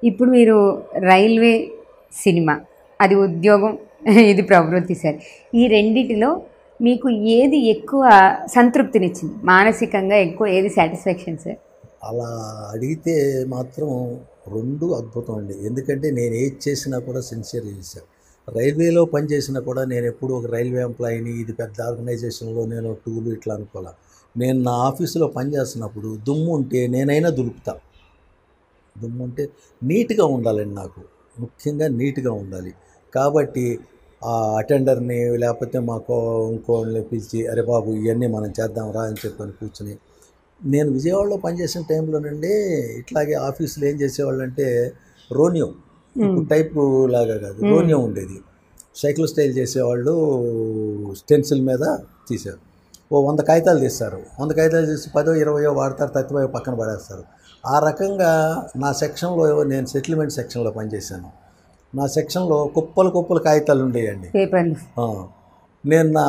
ఇప్పుడు మీరు railway cinema అది ఉద్యోగం ఇది ప్రవృత్తి సార్ ఈ రెండిటిలో మీకు ఏది ఎక్కువ సంతృప్తినిచ్చింది మానసికంగా ఎక్కువ ఏది సాటిస్ఫాక్షన్ సార్ అలా అడిగితే మాత్రం రెండు అద్భుతం అండి ఎందుకంటే నేను ఏది చేసినా కూడా సిన్సియర్ చేశాను రైల్వేలో పనిచేసినా కూడా నేను ఎప్పుడు ఒక రైల్వే ఎంప్లాయీని ఇది పెద్ద ఆర్గనైజేషన్లో నేను టూలు ఇట్లా అనుకోలే నేను నా ఆఫీసులో పనిచేస్తున్నప్పుడు దుమ్ము ఉంటే నేనైనా దులుపుతా దుమ్ము ఉంటే నీట్గా ఉండాలండి నాకు ముఖ్యంగా నీట్గా ఉండాలి కాబట్టి ఆ అటెండర్ని లేకపోతే మాకు ఇంకోళ్ళని పిలిచి అరే బాబు ఇవన్నీ మనం చేద్దాం రా అని చెప్పని కూర్చుని నేను విజయవాడలో పనిచేసిన టైంలోనండి ఇట్లాగే ఆఫీసులో ఏం చేసేవాళ్ళు అంటే రోనియో ఇప్పుడు టైప్ లాగా కాదు రోనియో ఉండేది సైకిల్ స్టైల్ చేసేవాళ్ళు స్టెన్సిల్ మీద తీశారు ఓ వంద కాగితాలు తీస్తారు వంద కాగితాలు తీసి పదో ఇరవయో వాడతారు తక్కువ పక్కన పడేస్తారు ఆ రకంగా నా సెక్షన్లో నేను సెటిల్మెంట్ సెక్షన్లో పనిచేశాను నా సెక్షన్లో కుప్పలు కుప్పలు కాగితాలు ఉండేయండి పేపర్లు ఆ. నేను నా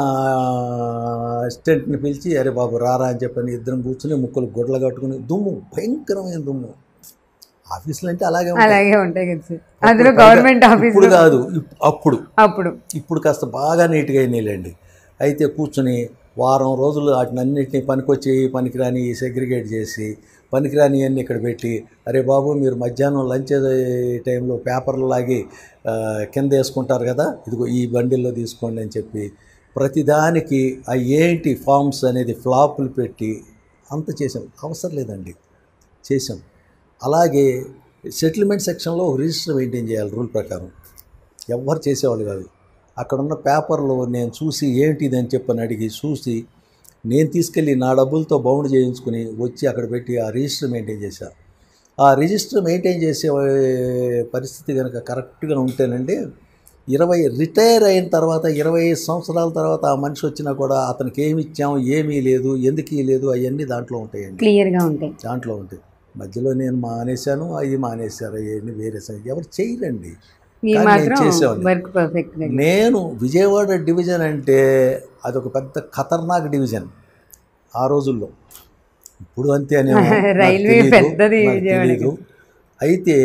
అసిస్టెంట్ని పిలిచి అరే బాబు రారా అని చెప్పని ఇద్దరం కూర్చుని ముక్కలు గుడ్లు కట్టుకుని దుమ్ము భయంకరమైన దుమ్ము ఆఫీసులు అంటే అలాగే ఉంటాయి. అలాగే ఉంటాయి కదా సార్ అందులో అప్పుడు గవర్నమెంట్ ఆఫీస్ ఇప్పుడు కాదు ఇప్- అప్పుడు అప్పుడు ఇప్పుడు కాస్త బాగా నీట్గా అయినాయిలేండి అయితే కూర్చుని వారం రోజులు వాటిని అన్నింటినీ పనికొచ్చి పనికిరాని సెగ్రిగేట్ చేసి పనికిరాని అన్ని ఇక్కడ పెట్టి అరే బాబు మీరు మధ్యాహ్నం లంచ్ టైంలో పేపర్లు లాగి ఆ, కింద వేసుకుంటారు కదా ఇదిగో ఈ బండిల్లో తీసుకోండి అని చెప్పి ప్రతిదానికి ఆ ఏంటి ఫామ్స్ అనేది ఫ్లాపులు పెట్టి అంత చేసాం అవసరం లేదండి చేసాం అలాగే సెటిల్మెంట్ సెక్షన్లో ఒక రిజిస్టర్ మెయింటైన్ చేయాలి రూల్ ప్రకారం ఎవ్వరు చేసేవాళ్ళు కాదు అక్కడ ఉన్న పేపర్లు నేను చూసి ఏంటి ఇది అని చెప్పని అడిగి చూసి నేను తీసుకెళ్ళి నా డబ్బులతో బౌండ్ చేయించుకుని వచ్చి అక్కడ పెట్టి ఆ రిజిస్టర్ మెయింటైన్ చేశా ఆ రిజిస్టర్ మెయింటైన్ చేసే పరిస్థితి కనుక కరెక్ట్గా ఉంటేనండి ఇరవై రిటైర్ అయిన తర్వాత ఇరవై ఐదు సంవత్సరాల తర్వాత ఆ మనిషి వచ్చినా కూడా అతనికి ఏమి ఇచ్చాం ఏమీ లేదు ఎందుకు లేదు అవన్నీ దాంట్లో ఉంటాయండి క్లియర్గా ఉంటాయి దాంట్లో ఉంటాయి మధ్యలో నేను మానేశాను అవి మానేశారు అవన్నీ వేరే సంగతి. ఎవరు చేయరండి మీరు కానీ నేను మాత్రం చేసేవాడిని. వర్క్ పర్ఫెక్ట్గా నేను విజయవాడ డివిజన్ అంటే అదొక పెద్ద ఖతర్నాక్ డివిజన్ ఆ రోజుల్లో ఇప్పుడు అంతే అనేమో, నాకు రైల్వే తెలీదు, పెద్దది నాకు విజయవాడ. తెలీదు. అయితే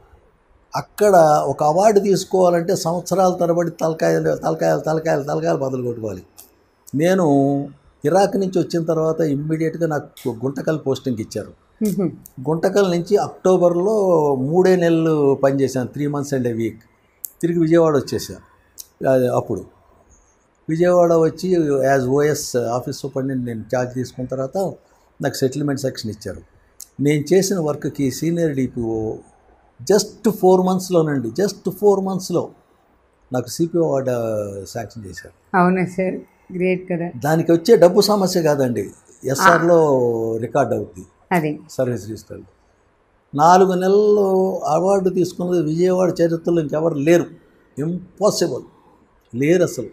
అక్కడ ఒక అవార్డు తీసుకోవాలంటే సంవత్సరాల తరబడి తలకాయలు తలకాయలు తలకాయలు తలకాయలు బదులు కొట్టుకోవాలి నేను ఇరాక్ నుంచి వచ్చిన తర్వాత ఇమ్మీడియట్గా నాకు గుంటకల్ పోస్టింగ్ ఇచ్చారు గుంటకల్ నుంచి అక్టోబర్లో మూడే నెలలు పనిచేశాను three months and a week తిరిగి విజయవాడ వచ్చేసాను అది అప్పుడు విజయవాడ వచ్చి యాజ్ ఓఎస్ ఆఫీస్ సూపరింటెండెంట్ నేను ఛార్జ్ తీసుకున్న తర్వాత నాకు సెటిల్మెంట్ సెక్షన్ ఇచ్చారు నేను చేసిన వర్క్కి సీనియర్ డిపిఓ జస్ట్ ఫోర్ మంత్స్లోనండి జస్ట్ ఫోర్ మంత్స్లో నాకు సిపిఓ అవార్డు శాంక్షన్ చేశారు అవునా సార్ గ్రేట్ కదా దానికి వచ్చే డబ్బు సమస్య కాదండి ఎస్ఆర్లో రికార్డ్ అవుద్ది అది సర్వీస్ రిజిస్టర్ నాలుగు నెలలు అవార్డు తీసుకున్నది విజయవాడ చరిత్రలో ఇంకెవరు లేరు ఇంపాసిబుల్ లేరు అసలు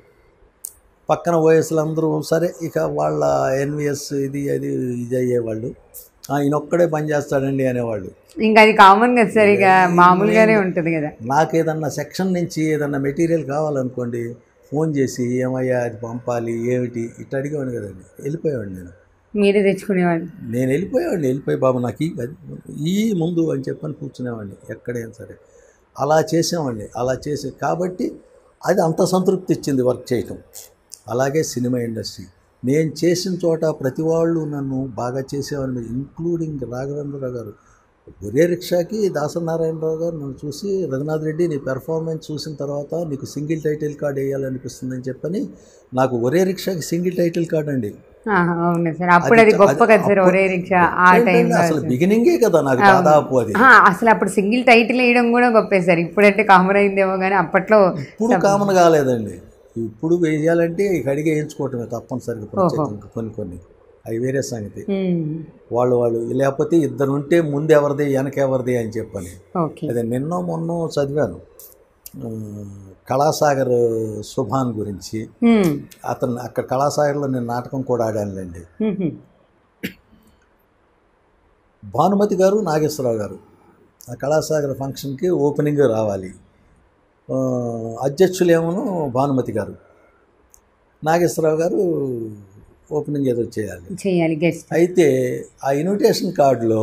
పక్కన ఓఎస్లు అందరూ సరే ఇక వాళ్ళ ఎన్విఎస్ ఇది అది ఇది అయ్యేవాళ్ళు ఆయన ఒక్కడే పని చేస్తాడండి అనేవాళ్ళు ఇంకా అది కామన్ కదా సార్ ఇక మామూలుగానే ఉంటుంది కదా నాకు ఏదన్నా సెక్షన్ నుంచి ఏదన్నా మెటీరియల్ కావాలనుకోండి ఫోన్ చేసి ఏమయ్యా అది పంపాలి ఏమిటి ఇట్లా అడిగేవాడిని కదండి వెళ్ళిపోయేవాడిని నేను మీరే తెచ్చుకునేవాళ్ళు నేను వెళ్ళిపోయేవాడిని వెళ్ళిపోయి బాబు నాకు ఈ ఈ ముందు అని చెప్పని కూర్చునేవాడిని ఎక్కడైనా సరే అలా చేసేవాడిని అలా చేసే కాబట్టి అది అంత సంతృప్తి ఇచ్చింది వర్క్ చేయటం అలాగే సినిమా ఇండస్ట్రీ నేను చేసిన చోట ప్రతి వాళ్ళు నన్ను బాగా చేసేవాడిని ఇంక్లూడింగ్ రాఘవేంద్రరావు గారు ఒరే రిక్షాకి దాసనారాయణరావు గారు నన్ను చూసి రఘునాథ్ రెడ్డి నీ పెర్ఫార్మెన్స్ చూసిన తర్వాత నీకు సింగిల్ టైటిల్ కార్డ్ వేయాలనిపిస్తుందని చెప్పని నాకు ఒరే రిక్షాకి సింగిల్ టైటిల్ కార్డ్ అండి ఆహా, అవును సార్ అప్పుడు అది గొప్ప కదా సార్ అప్పుడు- ఒరే రిక్షా ఆ ఏంటంటే టైంలో అసలు బిగినింగే కదా నాకు దాదాపు అది అసలు అప్పుడు సింగిల్ టైటిల్ వేయడం కూడా గొప్పే సార్ ఇప్పుడంటే కామన్ అయిందేమో కానీ అప్పట్లో ఇప్పుడు కామన్ కాలేదండి ఇప్పుడు వేయాలంటే ఇక అడిగి వేయించుకోవటమే తప్పనిసరిగా ప్రత్యేకంగా కొన్ని కొన్ని అవి వేరే సంగతి ఉమ్, వాళ్ళు వాళ్ళు లేకపోతే ఇద్దరు ఉంటే ముందు ఎవరిది వెనక ఎవరిది అని చెప్పని ఓకే అదే నిన్న మొన్న చదివాను ఆ, కళాసాగర్ సుభాన్ గురించి ఉమ్, అతను అక్కడ కళాసాగర్లో నేను నాటకం కూడా ఆడానులేండి ఉహు, భానుమతి గారు నాగేశ్వరరావు గారు ఆ కళాసాగర్ ఫంక్షన్కి ఓపెనింగ్ రావాలి ఆ, అధ్యక్షులేమో భానుమతి గారు నాగేశ్వరరావు గారు ఓపెనింగ్ ఏదో చేయాలి చేయాలి గెస్ట్ అయితే ఆ ఇన్విటేషన్ కార్డులో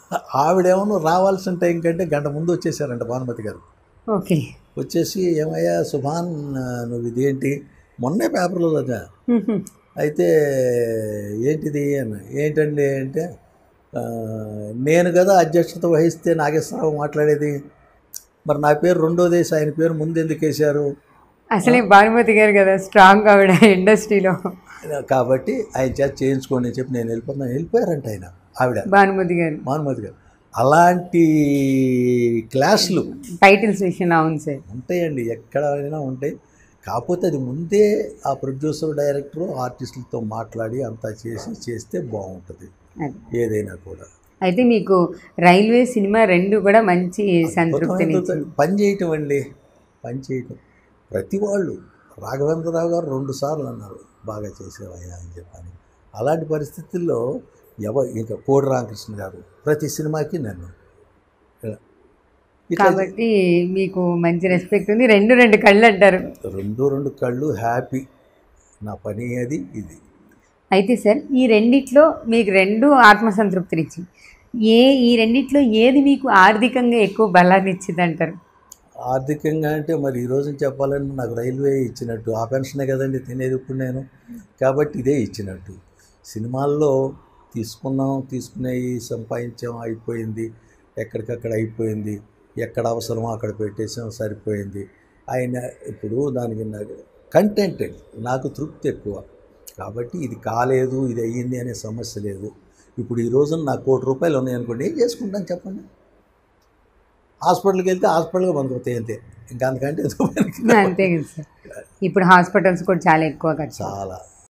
ఆవిడేమో రావాల్సిన టైం కంటే గంట ముందు వచ్చేసారంట భానుమతి గారు ఓకే వచ్చేసి ఏమయ్యా సుభాన్ నువ్వు ఇదేంటి మొన్నే పేపర్లో చదివా మ్మ్. అయితే ఏంటిది అన్న ఏంటండి అంటే "ఆ, నేను కదా అధ్యక్షత వహిస్తే నాగేశ్వరరావు మాట్లాడేది మరి నా పేరు రెండో దేశం ఆయన పేరు ముందు ఎందుకు వేశారు అసలే భానుమతి గారు కదా స్ట్రాంగ్ ఆవిడ ఇండస్ట్రీలో కాబట్టి ఆయన చేత చేయించుకోండి అని చెప్పి నేను వెళ్ళిపోతున్నాను వెళ్ళిపోయారంట ఆయన ఆవిడ భానుమతి గారు భానుమతి గారు అలాంటి క్లాసులు టైటిల్స్ విషయంలో అవును సార్ ఉంటాయండి ఎక్కడైనా ఉంటాయి కాకపోతే అది ముందే ఆ ప్రొడ్యూసర్ డైరెక్టర్ ఆర్టిస్టులతో మాట్లాడి అంతా చేసి చేస్తే బాగుంటుంది అది ఏదైనా కూడా అయితే మీకు రైల్వే సినిమా రెండు కూడా మంచి సంతృప్తిని ఇచ్చింది. పని చేయటం అండి పని చేయటం ప్రతి వాళ్ళు రాఘవేంద్రరావు గారు రెండు సార్లు అన్నారు బాగా చేసేవయ్యా అని చెప్పని అలాంటి పరిస్థితుల్లో ఎవ ఇంకా కోడి రామకృష్ణ గారు ప్రతి సినిమాకి నన్ను ఇలా. ఇట్లా కాబట్టి మీకు మంచి రెస్పెక్ట్ ఉంది రెండు రెండు కళ్ళు అంటారు రెండు రెండు కళ్ళు హ్యాపీ నా పని అది ఇది అయితే సార్ ఈ రెండిట్లో మీకు రెండు ఆత్మసంతృప్తినిచ్చింది ఏ ఈ రెండిట్లో ఏది మీకు ఆర్థికంగా ఎక్కువ బలాన్ని ఇచ్చింది అంటారు ఆర్థికంగా అంటే మరి ఈ రోజున చెప్పాలంటే నాకు రైల్వే ఇచ్చినట్టు ఆ పెన్షనే కదండి తినేది ఇప్పుడు నేను కాబట్టి ఇదే ఇచ్చినట్టు సినిమాల్లో తీసుకున్నాం తీసుకునేవి సంపాదించాం అయిపోయింది ఎక్కడికక్కడ అయిపోయింది ఎక్కడ అవసరమో అక్కడ పెట్టేసాం సరిపోయింది ఆయన ఇప్పుడు దానికి కంటెంటెడ్ నాకు తృప్తి ఎక్కువ కాబట్టి ఇది కాలేదు ఇది అయ్యింది అనే సమస్య లేదు ఇప్పుడు ఈ రోజున నాకు కోటి రూపాయలు ఉన్నాయనుకోండి ఏం చేసుకుంటాను చెప్పండి హాస్పిటల్కి వెళ్తే హాస్పిటల్గా బంధువుతాయి అంతే ఇంకా అందుకంటే ఎందుకు పనికి రావు. అంతే కదా సార్ ఇప్పుడు హాస్పిటల్స్ కూడా చాలా ఎక్కువ ఖర్చు చాలా